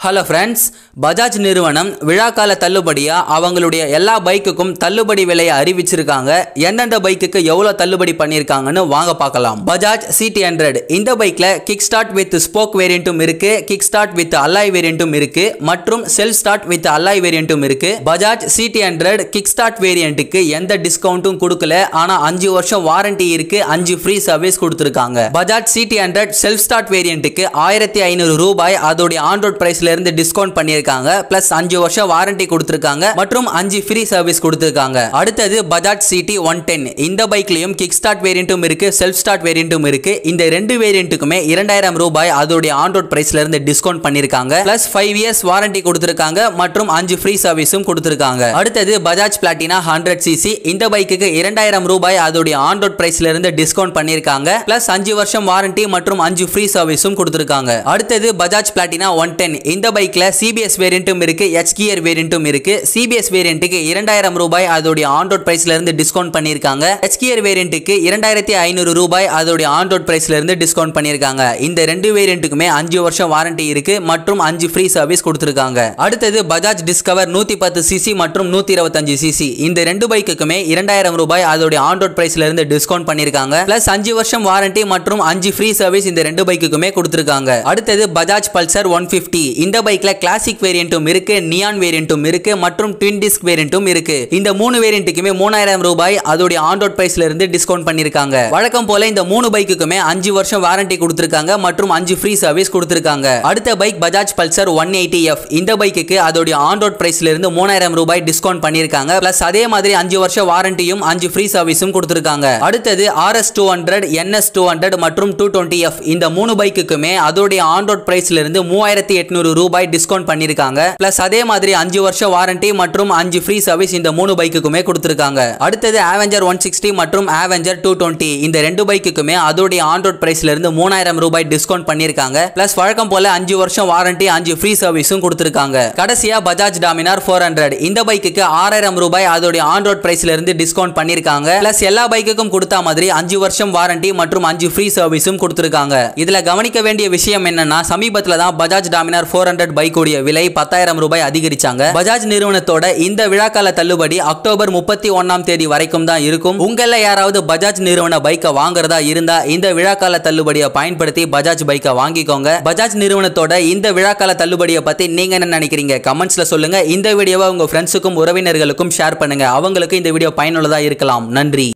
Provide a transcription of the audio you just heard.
hello friends Bajaj நிறுவனம் விழாக்கால தள்ளுபடியா அவங்களுடைய எல்லா பைக்குக்கும் தள்ளுபடி விலையை அறிவிச்சிருக்காங்க எந்தெந்த பைக்குக்கு எவ்வளோ தள்ளுபடி பண்ணியிருக்காங்கன்னு வாங்க பார்க்கலாம் பஜாஜ் சிடி ஹண்ட்ரட் இந்த பைக்ல கிக் ஸ்டார்ட் வித் ஸ்போக் வேரியண்ட்டும் இருக்கு கிக் ஸ்டார்ட் வித் அல்லாய் வேரியண்ட்டும் இருக்கு மற்றும் செல்ஃப் ஸ்டார்ட் வித் அல்லாய் வேரியண்ட்டும் இருக்கு Bajaj CD hundred kick start வேரியண்ட்டுக்கு எந்த டிஸ்கவுண்ட்டும் கொடுக்கல ஆனா அஞ்சு வருஷம் வாரண்டி இருக்கு அஞ்சு ஃப்ரீ சர்வீஸ் கொடுத்துருக்காங்க Bajaj CD hundred self start வேரியண்ட்டுக்கு ஆயிரத்தி ஐநூறு ரூபாய் அதோடைய ஆன்ரோட் பிரைஸ்ல இருந்து டிஸ்கவுண்ட் பண்ணியிருக்காங்க பிளஸ் அஞ்சு வருஷம் வாரண்டி கொடுத்துருக்காங்க மற்றும் அஞ்சு ஃப்ரீ சர்வீஸ் கொடுத்துருக்காங்க அடுத்தது பஜாஜ் சிடி ஒன் டென் இந்த பைக்லயும் கிக் ஸ்டார்ட் வேரியண்ட்டும் இருக்கு செல்ஃப் ஸ்டார்ட் வேரியண்ட்டும் இருக்கு இந்த ரெண்டு வேரியண்ட்டுக்குமே இரண்டாயிரம் ரூபாய் அதோடைய ஆன்ரோட் பிரைஸ்ல இருந்து டிஸ்கவுண்ட் பண்ணிருக்காங்க பிளஸ் ஃபைவ் இயர்ஸ் வாரண்டி கொடுத்துருக்காங்க மற்றும் அஞ்சு ஃப்ரீ சர்வீஸும் கொடுத்துருக்காங்க அடுத்தது பஜாஜ் பிளாட்டினா ஹண்ட்ரட் சிசி இந்த பைக்குக்கு இரண்டாயிரம் ரூபாய் அதோடைய ஆன்ரோட் பிரைஸ்ல இருந்து டிஸ்கவுண்ட் பண்ணிருக்காங்க பிளஸ் அஞ்சு வருஷம் வாரண்டி மற்றும் அஞ்சு ஃப்ரீ சர்வீஸும் கொடுத்துருக்காங்க அடுத்தது பஜாஜ் பிளாட்டினா ஒன் டென் இந்த பைக்ல சிபிஎஸ் வேரியண்ட்டும் இருக்கு எச் கியர் வேரியண்ட்டும் இருக்கு சிபிஎஸ் வேரியண்ட்டுக்கு இரண்டாயிரம் ரூபாய் அதோடைய ஆன்ரோட் பிரைஸ்ல இருந்து டிஸ்கவுண்ட் பண்ணிருக்காங்க எச் கியர் வேரியண்ட்டுக்கு இரண்டாயிரத்தி ஐநூறு ரூபாய் அதோடைய ஆன்ரோட் பிரைஸ்ல இருந்து டிஸ்கவுண்ட் பண்ணிருக்காங்க இந்த ரெண்டு வேரியண்ட்டுக்குமே அஞ்சு வருஷம் வாரண்டி இருக்கு மற்றும் அஞ்சு ஃப்ரீ சர்வீஸ் கொடுத்துருக்காங்க அடுத்தது பஜாஜ் டிஸ்கவர் நூத்தி பத்து சிசி மற்றும் நூத்தி இருபத்தஞ்சு சிசி இந்த ரெண்டு பைக்குக்குமே இரண்டாயிரம் ரூபாய் அதோடைய ஆன்ரோட் பிரைஸ்ல இருந்து டிஸ்கவுண்ட் பண்ணிருக்காங்க பிளஸ் அஞ்சு வருஷம் வாரண்டி மற்றும் அஞ்சு ஃப்ரீ சர்வீஸ் இந்த ரெண்டு பைக்குக்குமே கொடுத்துருக்காங்க அடுத்தது பஜாஜ் பல்சர் ஒன் பிப்டி இந்த பைக்ல கிளாசிக் வேரியண்ட்டும் இருக்கு நியான் வேரியண்ட்டும் இருக்கு மற்றும் ட்வின் டிஸ்க் வேரியண்ட்டும் இருக்கு இந்த மூணு வேரியண்ட்டுக்குமே மூணாயிரம் ரூபாய் அதோடைய ஆன்ரோட் பிரைஸ்ல இருந்து டிஸ்கவுண்ட் பண்ணிருக்காங்க வழக்கம் போல இந்த மூணு பைக்குக்குமே அஞ்சு வருஷம் வாரண்டி கொடுத்துருக்காங்க மற்றும் அஞ்சு ஃப்ரீ சர்வீஸ் கொடுத்துருக்காங்க அடுத்த bike Bajaj Pulsar one eighty F இந்த பைக்குக்கு அதோடைய ஆன்ரோட் பிரைஸ்ல இருந்து மூணாயிரம் ரூபாய் டிஸ்கவுண்ட் பண்ணிருக்காங்க பிளஸ் அதே மாதிரி அஞ்சு வருஷம் வாரண்டியும் அஞ்சு ஃப்ரீ சர்வீஸும் கொடுத்துருக்காங்க அடுத்தது RS two hundred NS two hundred மற்றும் டூ டுவெண்ட்டி எஃப் இந்த மூணு பைக்குக்குமே அதோடைய ஆன்ரோட் பிரைஸ்ல இருந்து மூவாயிரத்தி எட்நூறு ரூபாய் டிஸ்கவுண்ட் பண்ணிருக்காங்க பிளஸ் அதே மாதிரி அஞ்சு வருஷம் வாரண்டி மற்றும் அஞ்சு ஃப்ரீ சர்வீஸ் இந்த மூணு பைக்குக்குமே கொடுத்துருக்காங்க அடுத்தது ஆவெஞ்சர் ஒன் சிக்ஸ்டி மற்றும் ஆவெஞ்சர் டூ டுவெண்ட்டி இந்த ரெண்டு பைக்குக்குமே அதோடைய ஆன்ரோட் பிரைஸ்ல இருந்து மூணாயிரம் ரூபாய் டிஸ்கவுண்ட் பண்ணிருக்காங்க பிளஸ் வழக்கம் போல அஞ்சு வருஷம் வாரண்டி அஞ்சு ஃப்ரீ சர்வீஸும் கொடுத்துருக்காங்க கடைசியா பஜாஜ் டாமினார் ஃபோர் ஹண்ட்ரட் இந்த பைக்குக்கு ஆறாயிரம் ரூபாய் அதோடைய ஆன்ரோட் பிரைஸ்ல இருந்து டிஸ்கவுண்ட் பண்ணிருக்காங்க பிளஸ் எல்லா பைக்குக்கும் கொடுத்த மாதிரி அஞ்சு வருஷம் வாரண்டி மற்றும் அஞ்சு ஃப்ரீ சர்வீஸும் கொடுத்துருக்காங்க இதுல கவனிக்க வேண்டிய விஷயம் என்னன்னா சமீபத்துல தான் பஜாஜ் டாமினார் ஃபோர் ஹண்ட்ரட் பைக்குடைய விலை பத்தாயிரம் ரூபாய் அதிகரிச்சாங்க பஜாஜ் நிறுவனத்தோட இந்த விழாக்கால தள்ளுபடி அக்டோபர் முப்பத்தி ஒன்னாம் தேதி வரைக்கும் தான் இருக்கும் உங்கள யாராவது பஜாஜ் நிறுவன பைக்கை வாங்குறதா இருந்தா இந்த விழாக்கால தள்ளுபடியை பயன்படுத்தி பஜாஜ் பைக்கை வாங்கிக்கோங்க பஜாஜ் நிறுவனத்தோட இந்த விழாக்கால தள்ளுபடியை பத்தி நீங்க என்ன நினைக்கிறீங்க கமெண்ட்ஸ்ல சொல்லுங்க இந்த வீடியோவை உங்க ஃப்ரெண்ட்ஸுக்கும் உறவினர்களுக்கும் ஷேர் பண்ணுங்க அவங்களுக்கு இந்த வீடியோ பயனுள்ளதா இருக்கலாம் நன்றி